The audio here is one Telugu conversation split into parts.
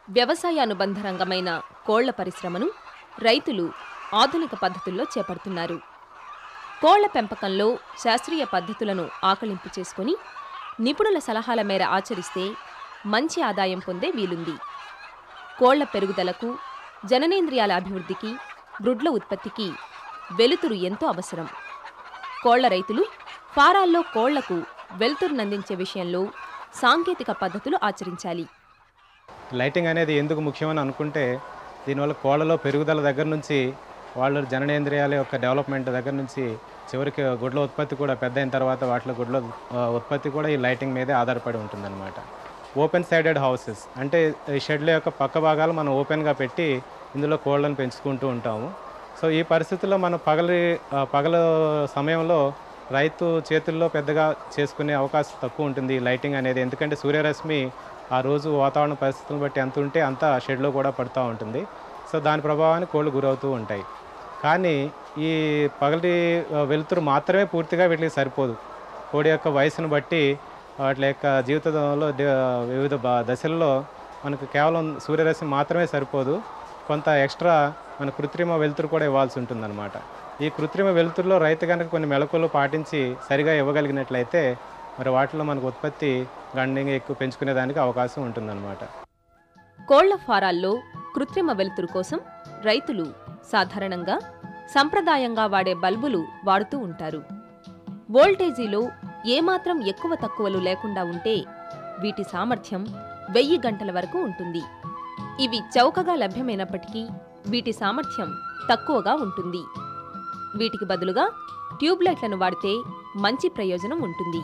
వ్యవసాయ అనుబంధ రంగమైన కోళ్ల పరిశ్రమను రైతులు ఆధునిక పద్ధతుల్లో చేపడుతున్నారు కోళ్ల పెంపకంలో శాస్త్రీయ పద్ధతులను ఆకళింపు చేసుకొని నిపుణుల సలహాల మేర ఆచరిస్తే మంచి ఆదాయం పొందే వీలుంది కోళ్ల పెరుగుదలకు జననేంద్రియాల అభివృద్ధికి గ్రుడ్ల ఉత్పత్తికి వెలుతురు ఎంతో అవసరం కోళ్ల రైతులు ఫారాల్లో కోళ్లకు వెలుతురునందించే విషయంలో సాంకేతిక పద్ధతులు ఆచరించాలి లైటింగ్ అనేది ఎందుకు ముఖ్యమని అనుకుంటే దీనివల్ల కోళ్ళలో పెరుగుదల దగ్గర నుంచి వాళ్ళ జననేంద్రియాల యొక్క డెవలప్మెంట్ దగ్గర నుంచి చివరికి గుడ్ల ఉత్పత్తి కూడా పెద్ద అయిన తర్వాత వాటిలో గుడ్ల ఆ, ఉత్పత్తి కూడా ఈ లైటింగ్ మీదే ఆధారపడి ఉంటుందన్నమాట ఓపెన్ సైడెడ్ హౌసెస్ అంటే ఈ షెడ్ల యొక్క పక్క భాగాలు మనం ఓపెన్గా పెట్టి ఇందులో కోళ్ళను పెంచుకుంటూ ఉంటాము సో ఈ పరిస్థితుల్లో మనం పగలి ఆ, పగల సమయంలో రైతు చేతుల్లో పెద్దగా చేసుకునే అవకాశం తక్కువ ఉంటుంది ఈ లైటింగ్ అనేది ఎందుకంటే సూర్యరశ్మి ఆ రోజు వాతావరణ పరిస్థితులను బట్టి ఎంత ఉంటే అంత షెడ్లో కూడా పడుతూ ఉంటుంది సో దాని ప్రభావానికి కోళ్ళు గురవుతూ ఉంటాయి కానీ ఈ పగటి ఆ, వెలుతురు మాత్రమే పూర్తిగా వీటికి సరిపోదు కోడి యొక్క వయసును బట్టి వాటి యొక్క జీవితంలో ది- వివిధ బ- దశల్లో మనకు కేవలం సూర్యరశ్మి మాత్రమే సరిపోదు కొంత ఎక్స్ట్రా మన కృత్రిమ వెలుతురు కూడా ఇవ్వాల్సి ఉంటుందన్నమాట ఈ కృత్రిమ వెలుతురులో రైతు కనుక కొన్ని మెలకువలు పాటించి సరిగా ఇవ్వగలిగినట్లయితే మరి వాటిలో మనకు ఉత్పత్తి గణనీయంగా ఎక్కువ పెంచుకునేదానికి అవకాశం ఉంటుందన్నమాట కోళ్ల ఫారాల్లో కృత్రిమ వెలుతురు కోసం రైతులు సాధారణంగా సంప్రదాయంగా వాడే బల్బులు వాడుతూ ఉంటారు వోల్టేజీలో ఏమాత్రం ఎక్కువ తక్కువలు లేకుండా ఉంటే వీటి సామర్థ్యం వెయ్యి గంటల వరకు ఉంటుంది ఇవి చౌకగా లభ్యమైనప్పటికీ వీటి సామర్థ్యం తక్కువగా ఉంటుంది వీటికి బదులుగా ట్యూబ్లైట్లను వాడితే మంచి ప్రయోజనం ఉంటుంది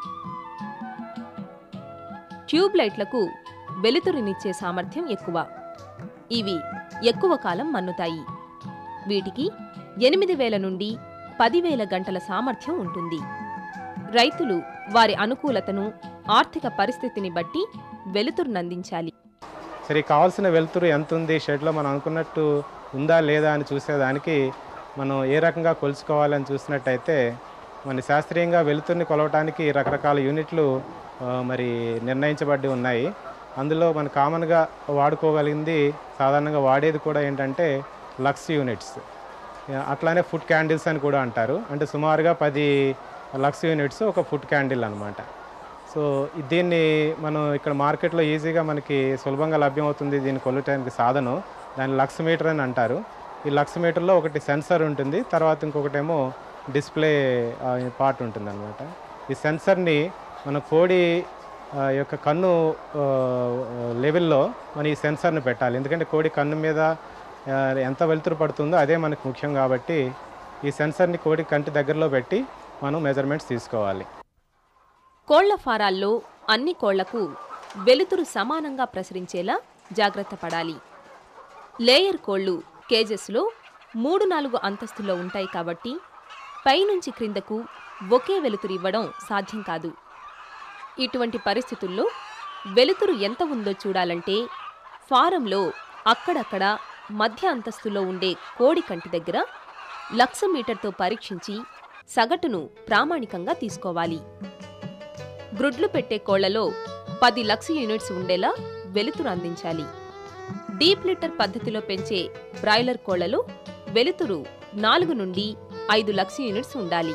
ట్యూబ్లైట్లకు వెలుతురునిచ్చే సామర్థ్యం ఎక్కువ ఇవి ఎక్కువ కాలం మన్నుతాయి వీటికి ఎనిమిది వేల నుండి పదివేల గంటల సామర్థ్యం ఉంటుంది రైతులు వారి అనుకూలతను ఆర్థిక పరిస్థితిని బట్టి వెలుతురునందించాలి సరే కావాల్సిన వెలుతురు ఎంత ఉంది షెడ్లో మనం అనుకున్నట్టు ఉందా లేదా అని చూసేదానికి మనం ఏ రకంగా కొలుచుకోవాలని చూసినట్టయితే మన శాస్త్రీయంగా వెలుతురుని కొలవటానికి రకరకాల యూనిట్లు ఆ, మరి నిర్ణయించబడి ఉన్నాయి అందులో మన కామన్గా వాడుకోగలిగింది సాధారణంగా వాడేది కూడా ఏంటంటే లక్స్ యూనిట్స్ అట్లానే ఫుడ్ క్యాండిల్స్ అని కూడా అంటారు అంటే సుమారుగా పది లక్స్ యూనిట్స్ ఒక ఫుడ్ క్యాండిల్ అనమాట సో దీన్ని మనం ఇక్కడ మార్కెట్లో ఈజీగా మనకి సులభంగా లభ్యమవుతుంది దీన్ని కొలవటానికి సాధనం దాన్ని లక్స్ మీటర్ అని అంటారు ఈ లక్స్ మీటర్లో ఒకటి సెన్సర్ ఉంటుంది తర్వాత ఇంకొకటేమో డిస్ప్లే పార్ట్ ఉంటుంది అనమాట ఈ సెన్సర్ని మన కోడి ఆ, యొక్క కన్ను ఆ, లెవెల్లో మనం ఈ సెన్సర్ని పెట్టాలి ఎందుకంటే కోడి కన్ను మీద ఆ, ఎంత వెలుతురు పడుతుందో అదే మనకు ముఖ్యం కాబట్టి ఈ సెన్సర్ని కోడి కంటి దగ్గరలో పెట్టి మనం మెజర్మెంట్స్ తీసుకోవాలి కోళ్ల ఫారాల్లో అన్ని కోళ్లకు వెలుతురు సమానంగా ప్రసరించేలా జాగ్రత్త పడాలి లేయర్ కోళ్లు కేజెస్లో మూడు నాలుగు అంతస్తులో ఉంటాయి కాబట్టి పైనుంచి క్రిందకు ఒకే వెలుతురు ఇవ్వడం సాధ్యం కాదు ఇటువంటి పరిస్థితుల్లో వెలుతురు ఎంత ఉందో చూడాలంటే ఫారంలో అక్కడక్కడ మధ్య అంతస్తులో ఉండే కోడి కంటి దగ్గర లక్సమీటర్తో పరీక్షించి సగటును ప్రామాణికంగా తీసుకోవాలి గ్రుడ్లు పెట్టే కోళ్లలో పది లక్ష యూనిట్స్ ఉండేలా వెలుతురు అందించాలి డీప్ లిటర్ పద్ధతిలో పెంచే బ్రాయిలర్ కోళ్లలో వెలుతురు నాలుగు నుండి ఐదు లక్ష యూనిట్స్ ఉండాలి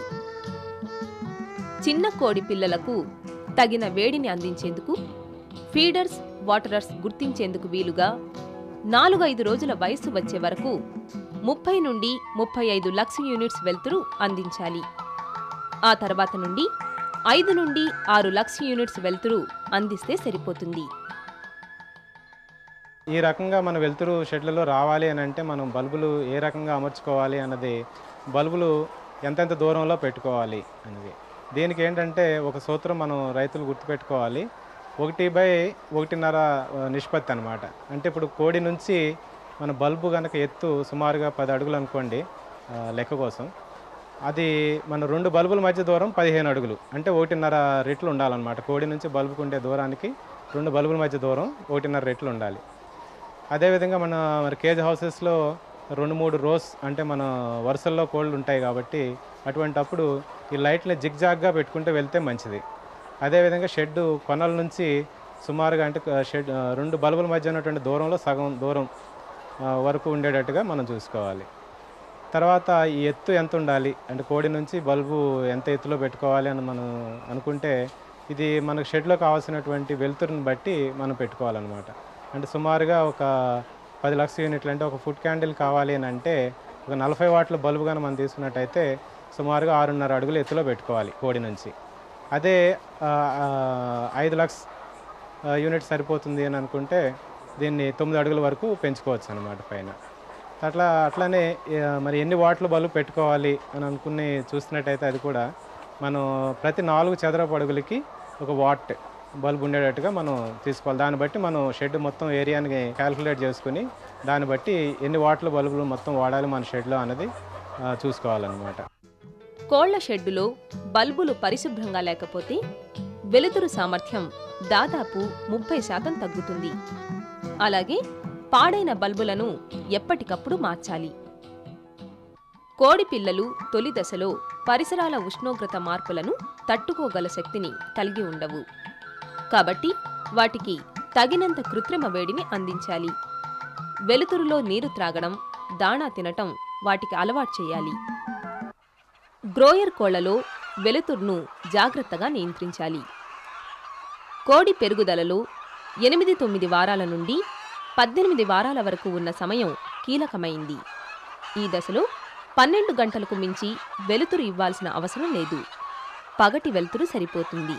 చిన్న కోడి పిల్లలకు తగిన వేడిని అందించేందుకు ఫీడర్స్ వాటరర్స్ గుర్తించేందుకు వీలుగా నాలుగు ఐదు రోజుల వయస్సు వచ్చే వరకు ముప్పై నుండి ముప్పై ఐదు లక్ష యూనిట్స్ వెలుతురు అందించాలి ఆ తర్వాత నుండి ఐదు నుండి ఆరు లక్ష యూనిట్స్ వెలుతురు అందిస్తే సరిపోతుంది ఈ రకంగా మన వెలుతురు షెడ్లలో రావాలి అని అంటే మనం బల్బులు ఏ రకంగా అమర్చుకోవాలి అన్నది బల్బులు ఎంతెంత దూరంలో పెట్టుకోవాలి అనేది దీనికి ఏంటంటే ఒక సూత్రం మనం రైతులు గుర్తుపెట్టుకోవాలి ఒకటి బై ఒకటిన్నర ఆ, నిష్పత్తి అనమాట అంటే ఇప్పుడు కోడి నుంచి మన బల్బు కనుక ఎత్తు సుమారుగా పది అడుగులు అనుకోండి ఆ, లెక్క కోసం అది మన రెండు బల్బుల మధ్య దూరం పదిహేను అడుగులు అంటే ఒకటిన్నర రెట్లు ఉండాలన్నమాట కోడి నుంచి బల్బుకు ఉండే దూరానికి రెండు బల్బుల మధ్య దూరం ఒకటిన్నర రెట్లు ఉండాలి అదేవిధంగా మన మరి కేజ్ హౌసెస్లో రెండు మూడు రోస్ అంటే మన వరుసల్లో కోళ్ళు ఉంటాయి కాబట్టి అటువంటి అప్పుడు ఈ లైట్ని జిగ్జాగ్గా పెట్టుకుంటూ వెళ్తే మంచిది అదేవిధంగా షెడ్ కొనల నుంచి సుమారుగా అంటే క- షెడ్ ఆ, రెండు బల్బుల మధ్య ఉన్నటువంటి దూరంలో సగం దూరం ఆ, వరకు ఉండేటట్టుగా మనం చూసుకోవాలి తర్వాత ఈ ఎత్తు ఎంత ఉండాలి అంటే కోడి నుంచి బల్బు ఎంత ఎత్తులో పెట్టుకోవాలి అని మనం అనుకుంటే ఇది మనకు షెడ్లో కావాల్సినటువంటి వెలుతురుని బట్టి మనం పెట్టుకోవాలన్నమాట అంటే సుమారుగా ఒక పది లక్షల యూనిట్లు అంటే ఒక ఫుడ్ క్యాండిల్ కావాలి అని అంటే ఒక నలభై వాట్ల బల్బు కానీ మనం తీసుకున్నట్టయితే సుమారుగా ఆరున్నర అడుగులు ఎత్తులో పెట్టుకోవాలి కోడి నుంచి అదే ఆ, ఆ, ఐదు లక్ష యూనిట్ సరిపోతుంది అని అనుకుంటే దీన్ని తొమ్మిది అడుగుల వరకు పెంచుకోవచ్చు అనమాట పైన అట్లా అట్లానే ఆ, మరి ఎన్ని వాట్లు బల్బు పెట్టుకోవాలి అని అనుకుని చూస్తున్నట్టయితే అది కూడా మనం ప్రతి నాలుగు చదరపు అడుగులకి ఒక వాట్ బల్బ్ ఉండేటట్టుగా మనం తీసుకోవాలి దాన్ని బట్టి మనం షెడ్ మొత్తం ఏరియాని క్యాలిక్యులేట్ చేసుకుని దాన్ని బట్టి ఎన్ని వాట్ల బల్బులు మొత్తం వాడాలి మన షెడ్లో అన్నది ఆ, చూసుకోవాలన్నమాట కోళ్ల షెడ్డులో బల్బులు పరిశుభ్రంగా లేకపోతే వెలుతురు సామర్థ్యం దాదాపు ముప్పై శాతం తగ్గుతుంది అలాగే పాడైన బల్బులను ఎప్పటికప్పుడు మార్చాలి కోడి పిల్లలు తొలి దశలో పరిసరాల ఉష్ణోగ్రత మార్పులను తట్టుకోగల శక్తిని కలిగి ఉండవు కాబట్టి వాటికి తగినంత కృత్రిమ వేడిని అందించాలి వెలుతురులో నీరు త్రాగడం దాణా తినటం వాటికి అలవాటు చేయాలి గ్రోయర్ కోళ్లలో వెలుతురును జాగ్రత్తగా నియంత్రించాలి కోడి పెరుగుదలలో ఎనిమిది తొమ్మిది వారాల నుండి పద్దెనిమిది వారాల వరకు ఉన్న సమయం కీలకమైంది ఈ దశలో పన్నెండు గంటలకు మించి వెలుతురు ఇవ్వాల్సిన అవసరం లేదు పగటి వెలుతురు సరిపోతుంది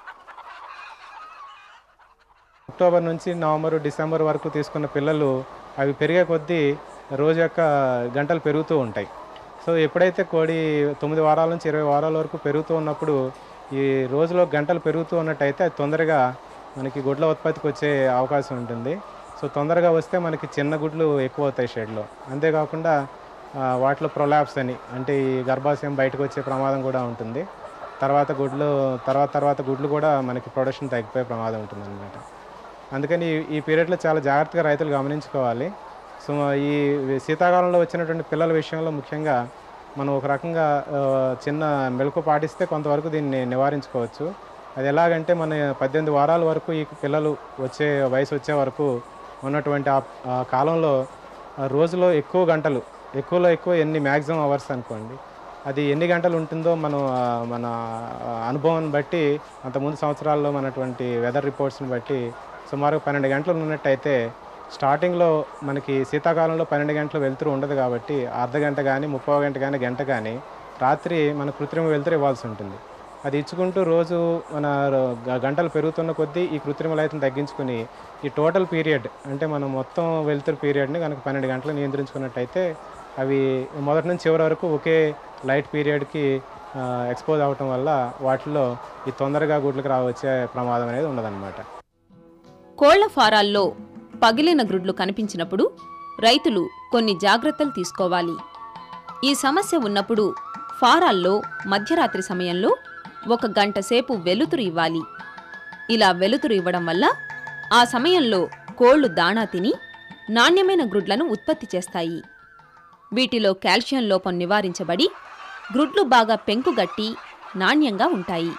అక్టోబర్ నుంచి నవంబర్ డిసెంబర్ వరకు తీసుకున్న పిల్లలు అవి పెరిగే కొద్దీ రోజు యొక్క గంటలు పెరుగుతూ ఉంటాయి సో ఎప్పుడైతే కోడి తొమ్మిది వారాల నుంచి ఇరవై వారాల వరకు పెరుగుతూ ఉన్నప్పుడు ఈ రోజులో గంటలు పెరుగుతూ ఉన్నట్టయితే అది తొందరగా మనకి గుడ్ల ఉత్పత్తికి వచ్చే అవకాశం ఉంటుంది సో తొందరగా వస్తే మనకి చిన్న గుడ్లు ఎక్కువ అవుతాయి షెడ్లో అంతేకాకుండా ఆ, వాటిలో ప్రొలాప్స్ అని అంటే ఈ గర్భాశయం బయటకు వచ్చే ప్రమాదం కూడా ఉంటుంది తర్వాత గుడ్లు తర్వాత తర్వాత గుడ్లు కూడా మనకి ప్రొడక్షన్ తగ్గిపోయే ప్రమాదం ఉంటుంది అందుకని ఈ- ఈ పీరియడ్లో చాలా జాగ్రత్తగా రైతులు గమనించుకోవాలి సో ఈ శీతాకాలంలో వచ్చినటువంటి పిల్లల విషయంలో ముఖ్యంగా మనం ఒక రకంగా ఆ, చిన్న మెలకు పాటిస్తే కొంతవరకు దీన్ని నివారించుకోవచ్చు అది ఎలాగంటే మన పద్దెనిమిది వారాల వరకు ఈ పిల్లలు వచ్చే వయసు వచ్చే వరకు ఉన్నటువంటి ఆ ఆ కాలంలో ఆ రోజులో ఎక్కువ గంటలు ఎక్కువలో ఎక్కువ ఎన్ని మ్యాక్సిమం అవర్స్ అనుకోండి అది ఎన్ని గంటలు ఉంటుందో మనం ఆ, మన ఆ, అనుభవాన్ని బట్టి అంతకుముందు సంవత్సరాల్లో మనటువంటి వెదర్ రిపోర్ట్స్ని బట్టి సుమారు పన్నెండు గంటలు ఉన్నట్టయితే స్టార్టింగ్లో మనకి శీతాకాలంలో పన్నెండు గంటలు వెళ్తురు ఉండదు కాబట్టి అర్ధ గంట కానీ ముప్పై గంట కానీ గంట కానీ రాత్రి మన కృత్రిమ వెలుతురు ఇవ్వాల్సి ఉంటుంది అది ఇచ్చుకుంటూ రోజు మన గ- గంటలు పెరుగుతున్న కొద్దీ ఈ కృత్రిమ లైట్ని తగ్గించుకుని ఈ టోటల్ పీరియడ్ అంటే మనం మొత్తం వెలుతురు పీరియడ్ని కనుక పన్నెండు గంటలు నియంత్రించుకున్నట్టయితే అవి మొదటి నుంచి చివరి వరకు ఒకే లైట్ పీరియడ్కి ఎక్స్పోజ్ అవటం వల్ల వాటిలో ఈ తొందరగా గుడ్లకు రావచ్చే ప్రమాదం అనేది ఉండదన్నమాట కోళ్ల ఫారాల్లో పగిలిన గ్రుడ్లు కనిపించినప్పుడు రైతులు కొన్ని జాగ్రత్తలు తీసుకోవాలి ఈ సమస్య ఉన్నప్పుడు ఫారాల్లో మధ్యరాత్రి సమయంలో ఒక గంట సేపు వెలుతురు ఇవ్వాలి ఇలా వెలుతురు ఇవ్వడం వల్ల ఆ సమయంలో కోళ్లు దాణా తిని నాణ్యమైన గ్రుడ్లను ఉత్పత్తి చేస్తాయి వీటిలో కాల్షియం లోపం నివారించబడి గ్రుడ్లు బాగా పెంకుగట్టి నాణ్యంగా ఉంటాయి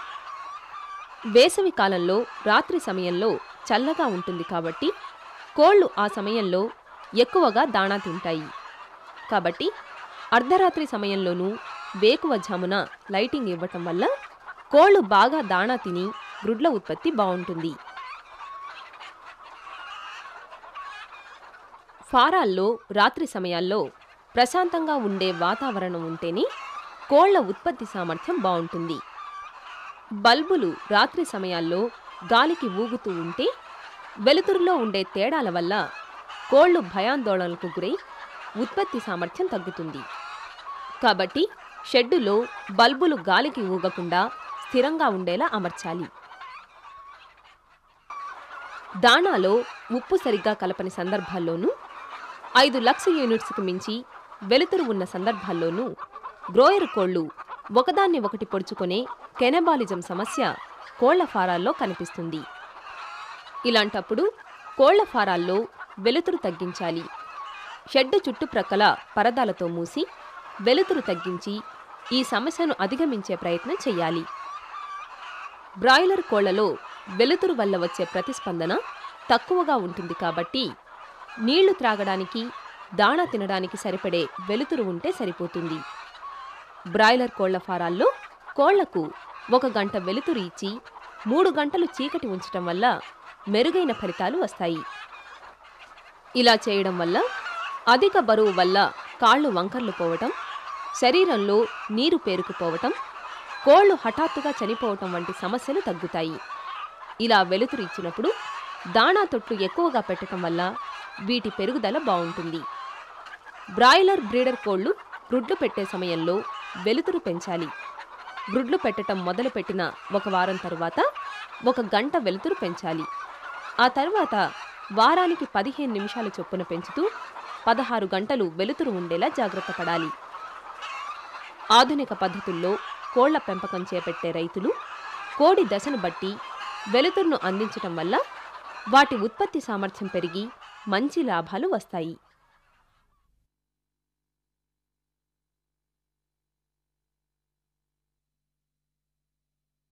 వేసవి కాలంలో రాత్రి సమయంలో చల్లగా ఉంటుంది కాబట్టి కోళ్లు ఆ సమయంలో ఎక్కువగా దాణా తింటాయి కాబట్టి అర్ధరాత్రి సమయంలోనూ వేకువ జామున లైటింగ్ ఇవ్వటం వల్ల కోళ్లు బాగా దాణా తిని గ్రుడ్ల ఉత్పత్తి బాగుంటుంది ఫారాల్లో రాత్రి సమయాల్లో ప్రశాంతంగా ఉండే వాతావరణం ఉంటేనే కోళ్ల ఉత్పత్తి సామర్థ్యం బాగుంటుంది బల్బులు రాత్రి సమయాల్లో గాలికి ఊగుతూ ఉంటే వెలుతురులో ఉండే తేడాల వల్ల కోళ్లు భయాందోళనలకు గురై ఉత్పత్తి సామర్థ్యం తగ్గుతుంది కాబట్టి షెడ్డులో బల్బులు గాలికి ఊగకుండా స్థిరంగా ఉండేలా అమర్చాలి దాణాలో ఉప్పు సరిగ్గా కలపని సందర్భాల్లోనూ ఐదు లక్ష యూనిట్స్కి మించి వెలుతురు ఉన్న సందర్భాల్లోనూ గ్రోయర్ కోళ్లు ఒకదాన్ని ఒకటి పొడుచుకునే కెనబాలిజం సమస్య కోళ్ల ఫారాల్లో కనిపిస్తుంది ఇలాంటప్పుడు కోళ్ల ఫారాల్లో వెలుతురు తగ్గించాలి షెడ్డు చుట్టుప్రక్కల పరదాలతో మూసి వెలుతురు తగ్గించి ఈ సమస్యను అధిగమించే ప్రయత్నం చేయాలి బ్రాయిలర్ కోళ్లలో వెలుతురు వల్ల వచ్చే ప్రతిస్పందన తక్కువగా ఉంటుంది కాబట్టి నీళ్లు త్రాగడానికి దాణా తినడానికి సరిపడే వెలుతురు ఉంటే సరిపోతుంది బ్రాయిలర్ కోళ్ల ఫారాల్లో కోళ్లకు ఒక గంట వెలుతురు ఇచ్చి మూడు గంటలు చీకటి ఉంచటం వల్ల మెరుగైన ఫలితాలు వస్తాయి ఇలా చేయడం వల్ల అధిక బరువు వల్ల కాళ్ళు వంకర్లు పోవటం శరీరంలో నీరు పేరుకుపోవటం కోళ్లు హఠాత్తుగా చనిపోవటం వంటి సమస్యలు తగ్గుతాయి ఇలా వెలుతురు ఇచ్చినప్పుడు దాణా తొట్లు ఎక్కువగా పెట్టడం వల్ల వీటి పెరుగుదల బావుంటుంది బ్రాయిలర్ బ్రీడర్ కోళ్లు గ్రుడ్లు పెట్టే సమయంలో వెలుతురు పెంచాలి గ్రుడ్లు పెట్టటం మొదలుపెట్టిన ఒక వారం తరువాత ఒక గంట వెలుతురు పెంచాలి ఆ తర్వాత వారానికి పదిహేను నిమిషాల చొప్పున పెంచుతూ పదహారు గంటలు వెలుతురు ఉండేలా జాగ్రత్త పడాలి ఆధునిక పద్ధతుల్లో కోళ్ల పెంపకం చేపట్టే రైతులు కోడి దశను బట్టి వెలుతురును అందించటం వల్ల వాటి ఉత్పత్తి సామర్థ్యం పెరిగి మంచి లాభాలు వస్తాయి